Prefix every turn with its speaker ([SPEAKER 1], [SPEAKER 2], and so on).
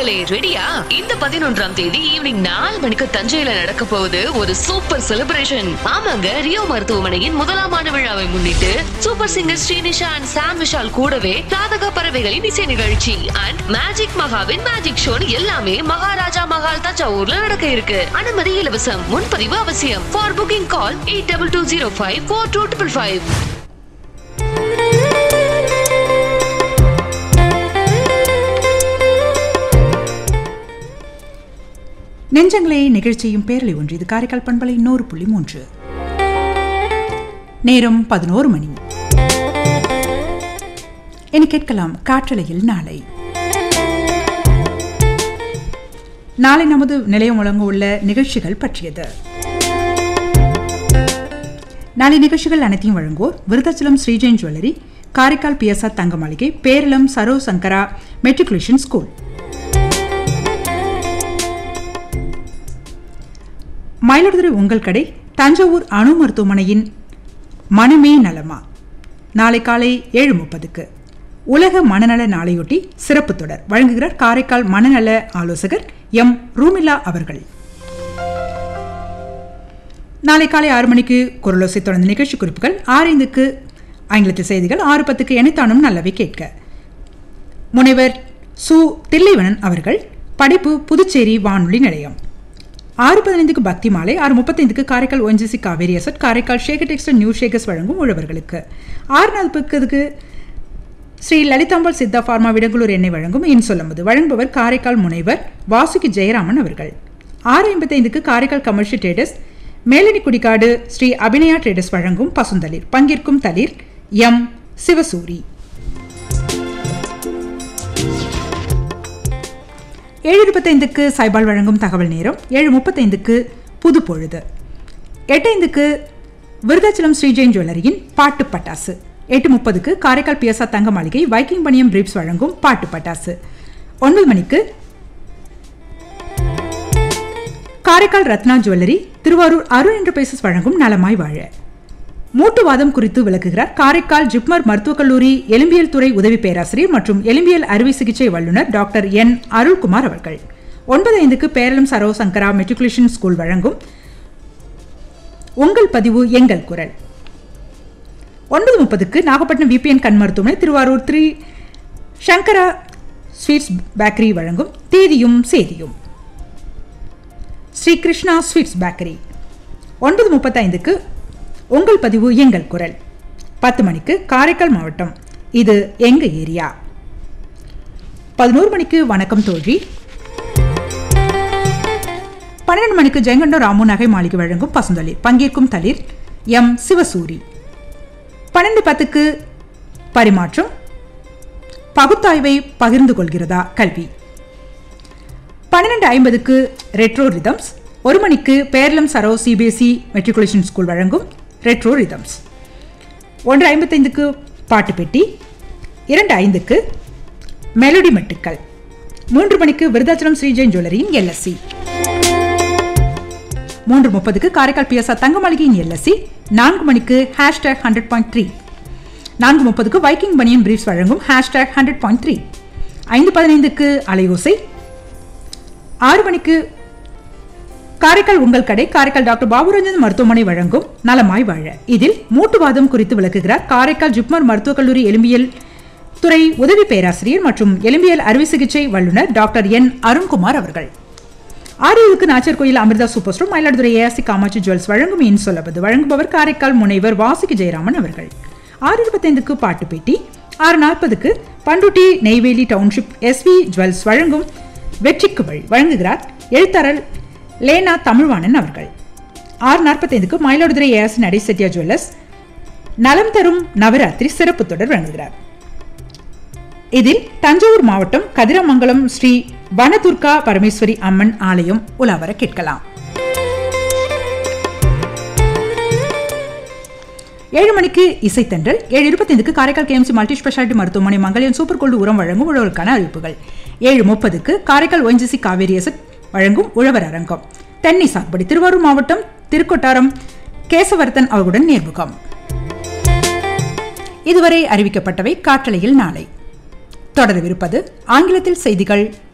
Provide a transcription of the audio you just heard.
[SPEAKER 1] நெஞ்சங்களே ரெடியா இந்த பதினொன்றாம் தேதி ஈவினிங் நாலு மணிக்கு தஞ்சையில நடக்க போகுது ஒரு சூப்பர் செலிப்ரேஷன் ஆமாங்க ரியோ மருத்துவமனையின் முதலாம் ஆண்டு விழாவை முன்னிட்டு super singer Srinisha and Sam Vishal கூடவே ராதக பறவைகளின் இசை நிகழ்ச்சி அண்ட் மேஜிக் மகாவின் மேஜிக் ஷோ எல்லாமே மகாராஜா மகால் தஞ்சாவூர்ல நடக்க இருக்கு அனுமதி இலவசம் முன்பதிவு அவசியம் for booking call eight double two zero five four two triple five
[SPEAKER 2] நெஞ்சங்களே நிகழ்ச்சியும் பேரலை ஒன்று இது காரைக்கால் பண்பலை நூறு புள்ளி மூன்று நேரம் பதினோரு மணி என கேட்கலாம் காற்றலையில் நாளை நாளை நமது நிலையம் வழங்க உள்ள நிகழ்ச்சிகள் பற்றியது நாளை நிகழ்ச்சிகள் அனைத்தையும் வழங்குவோர் விருதாச்சலம் ஸ்ரீஜெயின் ஜுவல்லரி காரைக்கால் பிஎஸ்ஆ தங்க மாளிகை பேரளம் சரோ சங்கரா மெட்ரிகுலேஷன் ஸ்கூல் மயிலாடுதுறை உங்கள் கடை தஞ்சாவூர் அணு மருத்துவமனையின் மனமே நலமா நாளை காலை ஏழு முப்பதுக்கு உலக மனநல நாளையொட்டி சிறப்பு தொடர் வழங்குகிறார் காரைக்கால் மனநல ஆலோசகர் எம் ரூமிலா அவர்கள் நாளை காலை ஆறு மணிக்கு குரலோசை தொடர்ந்த நிகழ்ச்சி குறிப்புகள் ஆறு ஐந்துக்கு ஆங்கிலத்தில் செய்திகள் ஆறு பத்துக்கு எனைத்தானும் நல்லவை கேட்க முனைவர் சு தில்லைவனன் அவர்கள் படைப்பு புதுச்சேரி வானொலி நிலையம் ஆறு பதினைந்துக்கு பக்தி மாலை ஆறு முப்பத்தைந்துக்கு Karaikal ONGC Cauvery asset Karaikal Sekar textile new Sekars வழங்கும் உழவர்களுக்கு ஆறு நாற்பதுக்கு ஸ்ரீ லலிதாம்பாள் சித்தா ஃபார்மா விடங்குளூர் எண்ணெய் வழங்கும் இன் சொல்லும்போது வழங்குபவர் காரைக்கால் முனைவர் வாசுகி ஜெயராமன் அவர்கள் ஆறு ஐம்பத்தைந்துக்கு Karaikal commercial traders Melani Kudikkadu Sri Abhinaya traders வழங்கும் பசுந்தளிர் பங்கேற்கும் தளிர் எம் சிவசூரி ஏழு இருபத்தைந்துக்கு சைபால் வழங்கும் தகவல் நேரம் ஏழு முப்பத்தைந்துக்கு புது பொழுது எட்டைந்துக்கு விருதாச்சலம் ஸ்ரீஜெயின் ஜுவல்லரியின் பாட்டு பட்டாசு எட்டு முப்பதுக்கு காரைக்கால் பிஎஸ்ஆ தங்க மாளிகை வைக்கிங் பணியம் பிரீப்ஸ் வழங்கும் பாட்டு பட்டாசு ஒன்பது மணிக்கு காரைக்கால் ரத்னா ஜுவல்லரி திருவாரூர் அருண் என்டர்பிரைசஸ் வழங்கும் நலமாய் வாழ மூட்டுவாதம் குறித்து விளக்குகிறார் காரைக்கால் ஜிப்மர் மருத்துவக் கல்லூரி எலும்பியல் துறை உதவி பேராசிரியர் மற்றும் எலும்பியல் அறுவை சிகிச்சை வல்லுநர் டாக்டர் என் அருள்குமார் அவர்கள் ஒன்பது ஐந்துக்கு பேரளம் சரோ சங்கரா மெட்ரிகுலேஷன் ஸ்கூல் வழங்கும் உங்கள் பதிவு எங்கள் குரல் ஒன்பது முப்பதுக்கு நாகப்பட்டினம் விபிஎன் கண் மருத்துவமனை Thiruvarur three Sankara sweets bakery வழங்கும் தேதியும் சேதியும் ஸ்ரீ கிருஷ்ணா ஸ்வீட்ஸ் பேக்கரி ஒன்பது முப்பத்தைந்துக்கு உங்கள் பதிவு எங்கள் குரல் பத்து மணிக்கு காரைக்கால் மாவட்டம் இது எங்க ஏரியா பதினோரு மணிக்கு வணக்கம் தோழி பன்னிரண்டு மணிக்கு ஜெயங்கொண்ட ராமு நகை மாளிகை வழங்கும் பசுந்தளிர் பங்கேற்கும் தளிர் எம் சிவசூரி பன்னெண்டு பத்துக்கு பரிமாற்றம் பகுத்தாய்வை பகிர்ந்து கொள்கிறதா கல்வி பன்னிரெண்டு ஐம்பதுக்கு ரெட்ரோ ரிதம்ஸ் ஒரு மணிக்கு Peralam Saro CBSE matriculation school வழங்கும் ரெட்ரோ ரிதம்ஸ் ஒன்று ஐம்பத்தைந்துக்கு பாட்டு பெட்டி இரண்டு ஐந்துக்கு மெலடி மெட்டுக்கள் மூன்று மணிக்கு விருதாச்சலம் ஸ்ரீஜெயின் ஜுவல்லரியின் எல்எஸ்சி மூன்று முப்பதுக்கு காரைக்கால் பிஎஸ்ஆர் தங்க மாளிகையின் எல்எஸ்சி நான்கு மணிக்கு ஹேஷ்டேக் ஹண்ட்ரட் பாயிண்ட் த்ரீ நான்கு முப்பதுக்கு வைக்கிங் பனியன் பிரீஃப்ஸ் வழங்கும் ஹேஷ்டேக் ஹண்ட்ரட் பாயிண்ட் த்ரீ ஐந்து பதினைந்துக்கு அலையோசை ஆறு மணிக்கு காரைக்கால் உங்கள் கடை காரைக்கால் டாக்டர் பாபுரஞ்சன் மருத்துவமனை வழங்கும் நலமாய் வாழ இதில் மூட்டுவாதம் குறித்து விளக்குகிறார் காரைக்கால் ஜிப்மர் மருத்துவக் கல்லூரி எலும்பியல் துறை உதவி பேராசிரியர் மற்றும் எலும்பியல் அறுவை சிகிச்சை வல்லுநர் டாக்டர் என் அருண்குமார் அவர்கள் ஆரியலுக்கு Nachar Koil Amirtha super store Mayiladuthurai ARC Kamatchi jewels வழங்கும் இன் சொல்லவது வழங்குபவர் காரைக்கால் முனைவர் வாசுகி ஜெயராமன் அவர்கள் ஆறு இருபத்தைந்துக்கு பாட்டு பேட்டி ஆறு நாற்பதுக்கு Panruti Neyveli township SV jewels வழங்கும் வெற்றிக்கு வழி வழங்குகிறார் எழுத்தரல் லேனா தமிழ்வாணன் அவர்கள் ஆறு நாற்பத்தைந்துக்கு மயிலாடுதுறை ஏஎஸ் நடை செட்டியா ஜுவல்லர்ஸ் நலம் தரும் நவராத்திரி சிறப்பு தொடர் வழங்குகிறார் இதில் தஞ்சாவூர் மாவட்டம் கதிராமங்கலம் ஸ்ரீ வனதுர்கா பரமேஸ்வரி அம்மன் ஆலயம் உலாவர கேட்கலாம் ஏழு மணிக்கு இசைத்தன்றல் ஏழு இருபத்தைந்துக்கு காரைக்கால் கேஎம்சி மல்டி ஸ்பெஷாலிட்டி மருத்துவமனை மங்கலியன் சூப்பர் கோல்டு உரம் வழங்கும் உழவருக்கான அறிவிப்புகள் ஏழு முப்பதுக்கு காரைக்கால் ஒன்ஜிசி காவேரி எசட் வழங்கும் உழவர் அரங்கம் தென்னை சாகுபடி திருவாரூர் மாவட்டம் திருக்கொட்டாரம் கேசவர்த்தன் அவர்களுடன் நேர்முகம் இதுவரை அறிவிக்கப்பட்டவை காற்றலையில் நாளை தொடரவிருப்பது ஆங்கிலத்தில் செய்திகள்